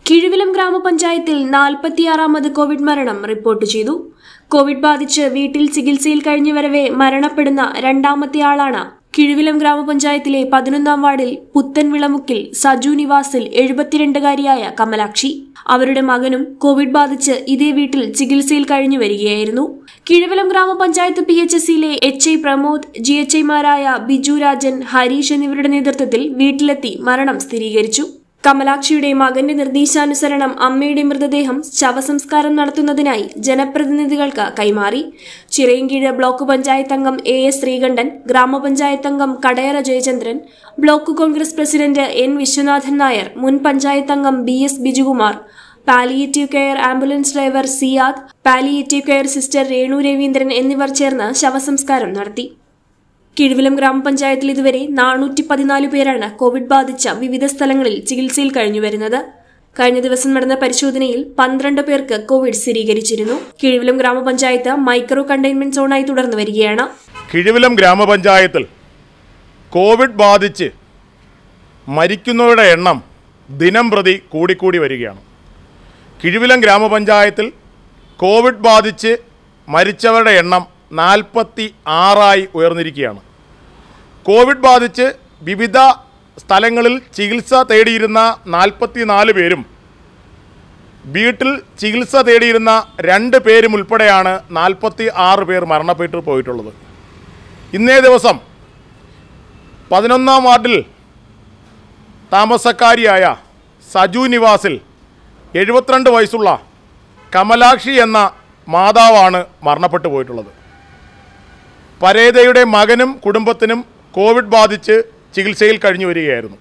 കിഴുവിലം ഗ്രാമപഞ്ചായത്തിൽ നാൽപ്പത്തിയാറാമത് കോവിഡ് മരണം റിപ്പോർട്ട് ചെയ്തു കോവിഡ് ബാധിച്ച് വീട്ടിൽ ചികിത്സയിൽ കഴിഞ്ഞു വരവെ മരണപ്പെടുന്ന രണ്ടാമത്തെ ആളാണ് കിഴുവിലം ഗ്രാമപഞ്ചായത്തിലെ പതിനൊന്നാം വാർഡിൽ പുത്തൻ വിളമുക്കിൽ സജു നിവാസിൽ എഴുപത്തിരണ്ടുകാരിയായ കമലാക്ഷി അവരുടെ മകനും കോവിഡ് ബാധിച്ച് ഇതേ വീട്ടിൽ ചികിത്സയിൽ കഴിഞ്ഞു വരികയായിരുന്നു കിഴുവിലം ഗ്രാമപഞ്ചായത്ത് പി എച്ച് എസിയിലെ H I Pramod G H ഐമാരായ ബിജു രാജൻ ഹരീഷ് എന്നിവരുടെ നേതൃത്വത്തിൽ വീട്ടിലെത്തി മരണം സ്ഥിരീകരിച്ചു കമലാക്ഷിയുടെ മകന്റെ നിർദ്ദേശാനുസരണം അമ്മയുടെ മൃതദേഹം ശവസംസ്കാരം നടത്തുന്നതിനായി ജനപ്രതിനിധികൾക്ക് കൈമാറി ചിറയൻകീഴ് ബ്ലോക്ക് പഞ്ചായത്ത് അംഗം എ എസ് ശ്രീകണ്ഠൻ ഗ്രാമപഞ്ചായത്ത് അംഗം Kadayara Jayachandran block Congress president N Viswanathan Nair മുൻ പഞ്ചായത്ത് അംഗം B S Bijukumar palliative care ambulance driver Siyad palliative care sister Renu Raveendran എന്നിവർ ചേർന്ന് ശവസംസ്കാരം നടത്തി കിഴുവിലം ഗ്രാമപഞ്ചായത്തിൽ ഇതുവരെ നാനൂറ്റി പതിനാല് പേരാണ് കോവിഡ് ബാധിച്ച വിവിധ സ്ഥലങ്ങളിൽ ചികിത്സയിൽ കഴിഞ്ഞുവരുന്നത് കഴിഞ്ഞ ദിവസം നടന്ന പരിശോധനയിൽ പന്ത്രണ്ട് പേർക്ക് കോവിഡ് സ്ഥിരീകരിച്ചിരുന്നു കിഴുവിലം ഗ്രാമപഞ്ചായത്ത് മൈക്രോ കണ്ടെയ്ൻമെന്റ് സോണായി തുടർന്നു വരികയാണ് കിഴുവിലം ഗ്രാമപഞ്ചായത്തിൽ കോവിഡ് ബാധിച്ച് മരിക്കുന്നവരുടെ എണ്ണം ദിനം പ്രതി കൂടിക്കൂടി വരികയാണ് കിഴുവിലം ഗ്രാമപഞ്ചായത്തിൽ കോവിഡ് ബാധിച്ച് മരിച്ചവരുടെ എണ്ണം നാൽപ്പത്തി ആറായി ഉയർന്നിരിക്കുകയാണ് കോവിഡ് ബാധിച്ച് വിവിധ സ്ഥലങ്ങളിൽ ചികിത്സ തേടിയിരുന്ന നാൽപ്പത്തി നാല് പേരും വീട്ടിൽ ചികിത്സ തേടിയിരുന്ന രണ്ട് പേരും ഉൾപ്പെടെയാണ് നാൽപ്പത്തി ആറ് പേർ മരണപ്പെട്ടു പോയിട്ടുള്ളത് ഇന്നേ ദിവസം പതിനൊന്നാം വാർഡിൽ താമസക്കാരിയായ സജു നിവാസിൽ എഴുപത്തിരണ്ട് വയസ്സുള്ള കമലാക്ഷി എന്ന മാതാവാണ് മരണപ്പെട്ടു പോയിട്ടുള്ളത് പരേതയുടെ മകനും കുടുംബത്തിനും കോവിഡ് ബാധിച്ച് ചികിത്സയിൽ കഴിഞ്ഞു വരികയായിരുന്നു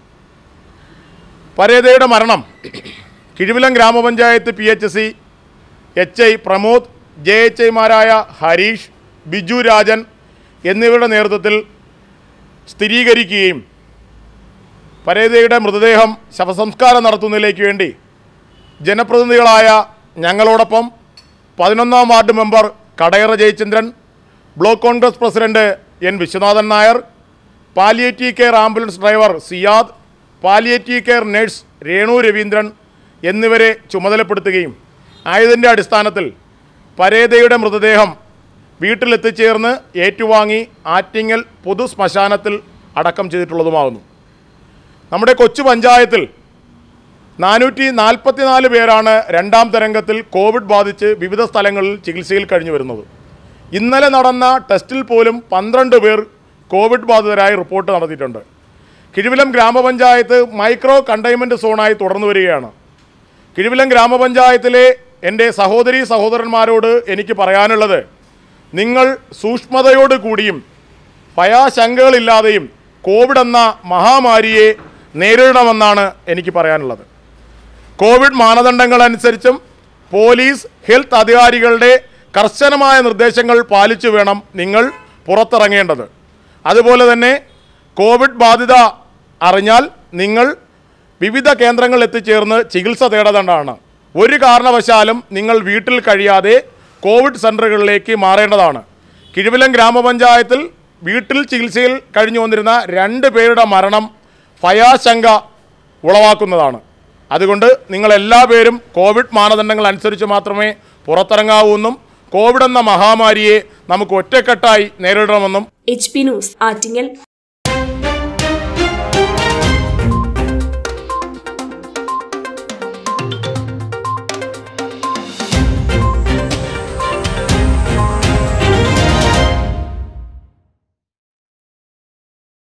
പരേതയുടെ മരണം കിഴുവിലം ഗ്രാമപഞ്ചായത്ത് P H C H I Pramod J H ഐമാരായ ഹരീഷ് ബിജു രാജൻ എന്നിവരുടെ നേതൃത്വത്തിൽ സ്ഥിരീകരിക്കുകയും പരേതയുടെ മൃതദേഹം ശവസംസ്കാരം നടത്തുന്നതിലേക്ക് വേണ്ടി ജനപ്രതിനിധികളായ ഞങ്ങളോടൊപ്പം പതിനൊന്നാം വാർഡ് മെമ്പർ കടയറ Jayachandran block Congress president N Viswanathan Nair palliative care ambulance driver Siyad palliative care nurse Renu Raveendran എന്നിവരെ ചുമതലപ്പെടുത്തുകയും ആയതിൻ്റെ അടിസ്ഥാനത്തിൽ പരേതയുടെ മൃതദേഹം വീട്ടിലെത്തിച്ചേർന്ന് ഏറ്റുവാങ്ങി ആറ്റിങ്ങൽ പൊതു ശ്മശാനത്തിൽ അടക്കം ചെയ്തിട്ടുള്ളതുമാകുന്നു നമ്മുടെ കൊച്ചു പഞ്ചായത്തിൽ നാനൂറ്റി നാൽപ്പത്തിനാല് പേരാണ് രണ്ടാം തരംഗത്തിൽ കോവിഡ് ബാധിച്ച് വിവിധ സ്ഥലങ്ങളിൽ ചികിത്സയിൽ കഴിഞ്ഞു വരുന്നത് ഇന്നലെ നടന്ന ടെസ്റ്റിൽ പോലും പന്ത്രണ്ട് പേർ കോവിഡ് ബാധിതരായി റിപ്പോർട്ട് നടത്തിയിട്ടുണ്ട് കിഴുവിലം ഗ്രാമപഞ്ചായത്ത് മൈക്രോ കണ്ടെയ്ൻമെൻറ്റ് സോണായി തുടർന്നു വരികയാണ് കിഴുവിലം ഗ്രാമപഞ്ചായത്തിലെ എൻ്റെ സഹോദരി സഹോദരന്മാരോട് എനിക്ക് പറയാനുള്ളത് നിങ്ങൾ സൂക്ഷ്മതയോട് കൂടിയും ഭയാശങ്കകളില്ലാതെയും കോവിഡ് എന്ന മഹാമാരിയെ നേരിടണമെന്നാണ് എനിക്ക് പറയാനുള്ളത് കോവിഡ് മാനദണ്ഡങ്ങൾ അനുസരിച്ചും പോലീസ് ഹെൽത്ത് അധികാരികളുടെ കർശനമായ നിർദ്ദേശങ്ങൾ പാലിച്ചു വേണം നിങ്ങൾ പുറത്തിറങ്ങേണ്ടത് അതുപോലെ തന്നെ കോവിഡ് ബാധിത അറിഞ്ഞാൽ നിങ്ങൾ വിവിധ കേന്ദ്രങ്ങളിൽ എത്തിച്ചേർന്ന് ചികിത്സ തേടേണ്ടതാണ് ഒരു കാരണവശാലും നിങ്ങൾ വീട്ടിൽ കഴിയാതെ കോവിഡ് സെൻ്ററുകളിലേക്ക് മാറേണ്ടതാണ് കിഴുവിലം ഗ്രാമപഞ്ചായത്തിൽ വീട്ടിൽ ചികിത്സയിൽ കഴിഞ്ഞു വന്നിരുന്ന രണ്ട് പേരുടെ മരണം ഭയാശങ്ക ഉളവാക്കുന്നതാണ് അതുകൊണ്ട് നിങ്ങളെല്ലാ പേരും കോവിഡ് മാനദണ്ഡങ്ങൾ അനുസരിച്ച് മാത്രമേ പുറത്തിറങ്ങാവൂ എന്നും കോവിഡ് എന്ന മഹാമാരിയെ നമുക്ക് ഒറ്റക്കെട്ടായി നേരിടണമെന്നും എച്ച് പി ന്യൂസ് ആറ്റിങ്ങൽ